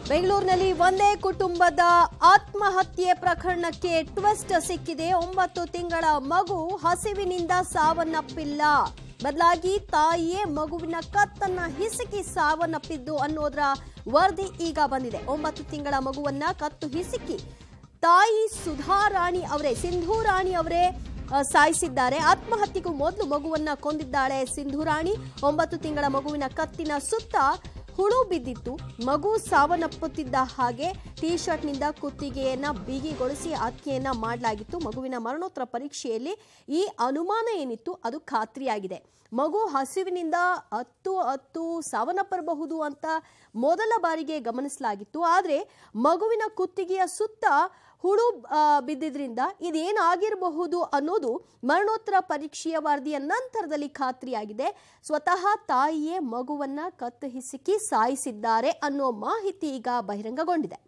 ಬೆಂಗಳೂರಿನಲ್ಲಿ ಒಂದೇ ಕುಟುಂಬದ ಆತ್ಮಹತ್ಯೆ ಪ್ರಕರಣಕ್ಕೆ ಟ್ವಿಸ್ಟ್ ಸಿಕ್ಕಿದೆ ಒಂಬತ್ತು ತಿಂಗಳ ಮಗು ಹಸಿವಿನಿಂದ ಸಾವನ್ನಪ್ಪಿಲ್ಲ ಬದಲಾಗಿ ತಾಯಿಯೇ ಮಗುವಿನ ಕತ್ತನ್ನ ಹಿಸುಕಿ ಸಾವನ್ನಪ್ಪಿದ್ದು ಅನ್ನೋದರ ವರದಿ ಈಗ ಬಂದಿದೆ ಒಂಬತ್ತು ತಿಂಗಳ ಮಗುವನ್ನ ಕತ್ತು ಹಿಸುಕಿ ತಾಯಿ ಸುಧಾರಾಣಿ ಅವರೇ ಸಿಂಧೂ ರಾಣಿ ಅವರೇ ಆ, ಸಾಯಿಸಿದ್ದಾರೆ ಆತ್ಮಹತ್ಯೆಗೂ ಮೊದಲು ಮಗುವನ್ನ ಕೊಂದಿದ್ದಾಳೆ ಸಿಂಧೂ ರಾಣಿ ಒಂಬತ್ತು ತಿಂಗಳ ಮಗುವಿನ ಕತ್ತಿನ ಸುತ್ತ ಹುಳು ಬಿದ್ದಿತ್ತು ಮಗು ಸಾವನ್ನಪ್ಪುತ್ತಿದ್ದ ಹಾಗೆ ಟೀ ಶರ್ಟ್ನಿಂದ ಕುತ್ತಿಗೆಯನ್ನ ಬಿಗಿಗೊಳಿಸಿ ಹತ್ಯೆಯನ್ನ ಮಾಡಲಾಗಿತ್ತು ಮಗುವಿನ ಮರಣೋತ್ತರ ಪರೀಕ್ಷೆಯಲ್ಲಿ ಈ ಅನುಮಾನ ಏನಿತ್ತು ಅದು ಖಾತ್ರಿಯಾಗಿದೆ ಮಗು ಹಸಿವಿನಿಂದ ಹತ್ತು ಹತ್ತು ಸಾವನ್ನಪ್ಪರಬಹುದು ಅಂತ ಮೊದಲ ಬಾರಿಗೆ ಗಮನಿಸಲಾಗಿತ್ತು ಆದರೆ ಮಗುವಿನ ಕುತ್ತಿಗೆಯ ಸುತ್ತ ಹುಳು ಆ, ಬಿದ್ದಿದ್ರಿಂದ ಇದೇನಾಗಿರಬಹುದು ಅನ್ನೋದು ಮರಣೋತ್ತರ ಪರೀಕ್ಷೆಯ ವರದಿಯ ನಂತರದಲ್ಲಿ ಖಾತ್ರಿಯಾಗಿದೆ ಸ್ವತಃ ತಾಯಿಯೇ ಮಗುವನ್ನ ಕತ್ತು ಹಿಸುಕಿ ಸಾಯಿಸಿದ್ದಾರೆ ಅನ್ನೋ ಮಾಹಿತಿ ಈಗ ಬಹಿರಂಗಗೊಂಡಿದೆ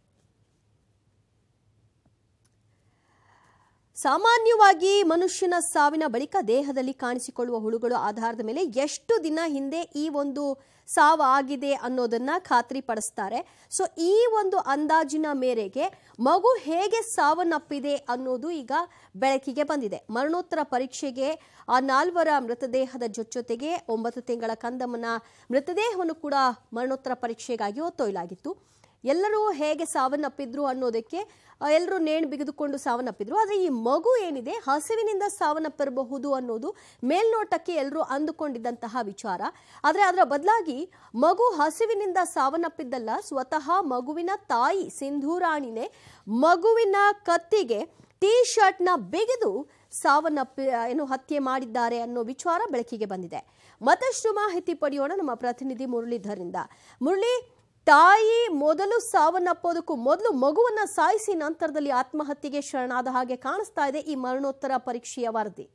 ಸಾಮಾನ್ಯವಾಗಿ ಮನುಷ್ಯನ ಸಾವಿನ ಬಳಿಕ ದೇಹದಲ್ಲಿ ಕಾಣಿಸಿಕೊಳ್ಳುವ ಹುಳುಗಳು ಆಧಾರದ ಮೇಲೆ ಎಷ್ಟು ದಿನ ಹಿಂದೆ ಈ ಒಂದು ಸಾವು ಆಗಿದೆ ಅನ್ನೋದನ್ನ ಖಾತ್ರಿಪಡಿಸ್ತಾರೆ ಸೊ ಈ ಒಂದು ಅಂದಾಜಿನ ಮೇರೆಗೆ ಮಗು ಹೇಗೆ ಸಾವನ್ನಪ್ಪಿದೆ ಅನ್ನೋದು ಈಗ ಬೆಳಕಿಗೆ ಬಂದಿದೆ ಮರಣೋತ್ತರ ಪರೀಕ್ಷೆಗೆ ಆ ನಾಲ್ವರ ಮೃತದೇಹದ ಜೊತೆಗೆ ಒಂಬತ್ತು ತಿಂಗಳ ಕಂದಮ್ಮನ ಮೃತದೇಹವನ್ನು ಕೂಡ ಮರಣೋತ್ತರ ಪರೀಕ್ಷೆಗಾಗಿ ಹೊತ್ತೊಯ್ಯಲಾಗಿತ್ತು ಎಲ್ಲರೂ ಹೇಗೆ ಸಾವನ್ನಪ್ಪಿದ್ರು ಅನ್ನೋದಕ್ಕೆ ಆ, ಎಲ್ಲರೂ ನೇಣು ಬಿಗಿದುಕೊಂಡು ಸಾವನ್ನಪ್ಪಿದ್ರು ಆದರೆ ಈ ಮಗು ಏನಿದೆ ಹಸಿವಿನಿಂದ ಸಾವನ್ನಪ್ಪಿರಬಹುದು ಅನ್ನೋದು ಮೇಲ್ನೋಟಕ್ಕೆ ಎಲ್ಲರೂ ಅಂದುಕೊಂಡಿದ್ದಂತಹ ವಿಚಾರ ಆದರೆ ಅದರ ಬದಲಾಗಿ ಮಗು ಹಸಿವಿನಿಂದ ಸಾವನ್ನಪ್ಪಿದ್ದಲ್ಲ ಸ್ವತಃ ಮಗುವಿನ ತಾಯಿ ಸಿಂಧೂರಾಣಿನೇ ಮಗುವಿನ ಕತ್ತಿಗೆ ಟೀ ಶರ್ಟ್ನ ಬಿಗಿದು ಸಾವನ್ನಪ್ಪಿ ಏನು ಹತ್ಯೆ ಮಾಡಿದ್ದಾರೆ ಅನ್ನೋ ವಿಚಾರ ಬೆಳಕಿಗೆ ಬಂದಿದೆ ಮತ್ತಷ್ಟು ಮಾಹಿತಿ ಪಡೆಯೋಣ ನಮ್ಮ ಪ್ರತಿನಿಧಿ ಮುರಳೀಧರಿಂದ ಮುರಳಿ ತಾಯಿ ಮೊದಲು ಸಾವನ್ನಪ್ಪೋದಕ್ಕೂ ಮೊದಲು ಮಗುವನ್ನ ಸಾಯಿಸಿ ನಂತರದಲ್ಲಿ ಆತ್ಮಹತ್ಯೆಗೆ ಶರಣಾದ ಹಾಗೆ ಕಾಣಿಸ್ತಾ ಇದೆ ಈ ಮರಣೋತ್ತರ ಪರೀಕ್ಷೆಯ ವರದಿ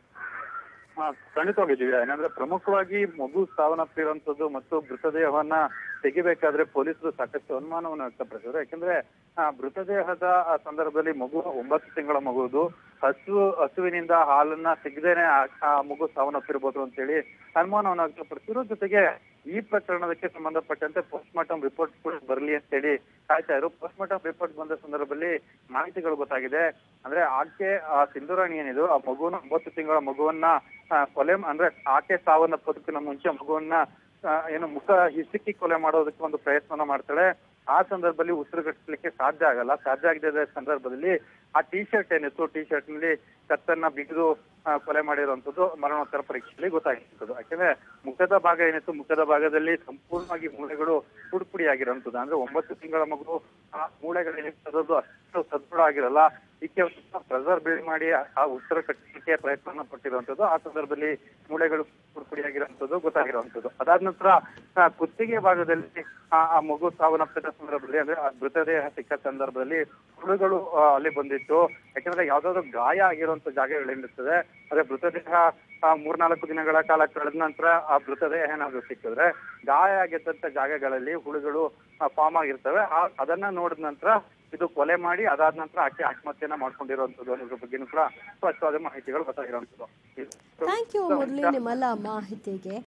ಹಾ, ಖಂಡಿತವಾಗಿ ದಿವ್ಯಾ ಏನಂದ್ರೆ ಪ್ರಮುಖವಾಗಿ ಮಗು ಸಾವನ್ನಪ್ಪಿರುವಂತದ್ದು ಮತ್ತು ಮೃತದೇಹವನ್ನ ತೆಗಿಬೇಕಾದ್ರೆ ಪೊಲೀಸರು ಸಾಕಷ್ಟು ಅನುಮಾನವನ್ನು ವ್ಯಕ್ತಪಡಿಸಿದ್ರು ಯಾಕಂದ್ರೆ ಆ ಮೃತದೇಹದ ಆ ಸಂದರ್ಭದಲ್ಲಿ ಮಗು ಒಂಬತ್ತು ತಿಂಗಳ ಮಗುವುದು ಹಸು ಹಸುವಿನಿಂದ ಹಾಲನ್ನ ತೆಗೆದೇನೆ ಆ ಮಗು ಸಾವನ್ನಪ್ಪಿರ್ಬೋದು ಅಂತೇಳಿ ಅನುಮಾನವನ್ನು ವ್ಯಕ್ತಪಡಿಸಿದ್ರು ಜೊತೆಗೆ ಈ ಪ್ರಕರಣಕ್ಕೆ ಸಂಬಂಧಪಟ್ಟಂತೆ ಪೋಸ್ಟ್ ಮಾರ್ಟಮ್ ರಿಪೋರ್ಟ್ ಕೂಡ ಬರಲಿ ಅಂತೇಳಿ ಕಾಯ್ತಾ ಇದ್ರು ಪೋಸ್ಟ್ ಮಾರ್ಟಮ್ ರಿಪೋರ್ಟ್ ಬಂದ ಸಂದರ್ಭದಲ್ಲಿ ಮಾಹಿತಿಗಳು ಗೊತ್ತಾಗಿದೆ ಅಂದ್ರೆ ಆಕೆ ಆ ಸಿಂಧೂರಾಣಿ ಏನಿದು ಆ ಮಗುವನ್ನ ಒಂಬತ್ತು ತಿಂಗಳ ಮಗುವನ್ನ ಆ, ಕೊಲೆ ಅಂದ್ರೆ ಆಕೆ ಸಾವನ್ನಪ್ಪೋದಕ್ಕಿಂತ ಮುಂಚೆ ಮಗುವನ್ನ ಆ, ಏನು ಮುಖ ಹಿಸುಕಿ ಕೊಲೆ ಮಾಡೋದಕ್ಕೆ ಒಂದು ಪ್ರಯತ್ನನ ಮಾಡ್ತಾಳೆ ಆ ಸಂದರ್ಭದಲ್ಲಿ ಉಸಿರುಗಟ್ಟಲಿಕ್ಕೆ ಸಾಧ್ಯ ಆಗಲ್ಲ ಸಾಧ್ಯ ಆಗದ ಸಂದರ್ಭದಲ್ಲಿ ಆ ಟಿ ಶರ್ಟ್ ಏನಿತ್ತು ಟಿ ಶರ್ಟ್ ನಲ್ಲಿ ಕತ್ತನ್ನ ಬಿಗಿದು ಆ, ಕೊಲೆ ಮಾಡಿರುವಂತದ್ದು ಮರಣೋತ್ತರ ಪರೀಕ್ಷೆಯಲ್ಲಿ ಗೊತ್ತಾಗಿರ್ತದ್ದು ಯಾಕಂದ್ರೆ ಮುಖದ ಭಾಗ ಏನಿತ್ತು ಮುಖದ ಭಾಗದಲ್ಲಿ ಸಂಪೂರ್ಣವಾಗಿ ಮೂಳೆಗಳು ಪುಡಿಪುಡಿ ಆಗಿರೋಂಥದ್ದು ಅಂದ್ರೆ ಒಂಬತ್ತು ತಿಂಗಳ ಮಗು ಆ ಮೂಳೆಗಳೇನಿರ್ತದದು ಅಷ್ಟು ಸದೃಢ ಆಗಿರಲ್ಲ ಇದಕ್ಕೆ ಪ್ರೆಸರ್ ಬಿಲ್ಡ್ ಮಾಡಿ ಆ- ಆ ಉತ್ತರ ಕಟ್ಟಲಿಕ್ಕೆ ಪ್ರಯತ್ನ ಪಟ್ಟಿರುವಂತದ್ದು ಆ ಸಂದರ್ಭದಲ್ಲಿ ಮೂಳೆಗಳು ಪುಡಿಪುಡಿ ಆಗಿರುವಂತದ್ದು ಗೊತ್ತಾಗಿರುವಂತದ್ದು ಅದಾದ ನಂತರ ಆ, ಕುತ್ತಿಗೆ ಭಾಗದಲ್ಲಿ ಆ ಆ ಮಗು ಸಾವನ್ನಪ್ಪಿದ ಸಂದರ್ಭದಲ್ಲಿ ಅಂದ್ರೆ ಆ ಮೃತದೇಹ ಸಿಕ್ಕ ಸಂದರ್ಭದಲ್ಲಿ ಹುಳುಗಳು ಆ, ಅಲ್ಲಿ ಬಂದಿತ್ತು ಯಾಕಂದ್ರೆ ಯಾವ್ದಾದ್ರು ಗಾಯ ಆಗಿರುವಂತ ಜಾಗಗಳೇನಿರ್ತದೆ ಅದೇ ಮೃತದೇಹ ಆ, ಮೂರ್ನಾಲ್ಕು ದಿನಗಳ ಕಾಲ ಕಳೆದ ನಂತರ ಆ ಮೃತದೇಹ ಏನಾದ್ರು ಸಿಕ್ಕಿದ್ರೆ ಗಾಯ ಆಗಿದ್ದಂತ ಜಾಗಗಳಲ್ಲಿ ಹುಳುಗಳು ಫಾರ್ಮ್ ಆಗಿರ್ತವೆ ಆ- ಅದನ್ನ ನೋಡಿದ ನಂತರ ಇದು ಕೊಲೆ ಮಾಡಿ ಅದಾದ ನಂತರ ಆಕೆ ಆತ್ಮಹತ್ಯೆಯನ್ನ ಮಾಡ್ಕೊಂಡಿರುವಂತದ್ದು ಅನ್ನೋದ್ರ ಬಗ್ಗೆನೂ ಕೂಡ ಸ್ಪಷ್ಟವಾದ ಮಾಹಿತಿಗಳು ಗೊತ್ತಾಗಿರುವಂತದ್ದು ಥ್ಯಾಂಕ್ ಯು ಮುರಳಿ ನಿಮ್ಮೆಲ್ಲ ಮಾಹಿತಿಗೆ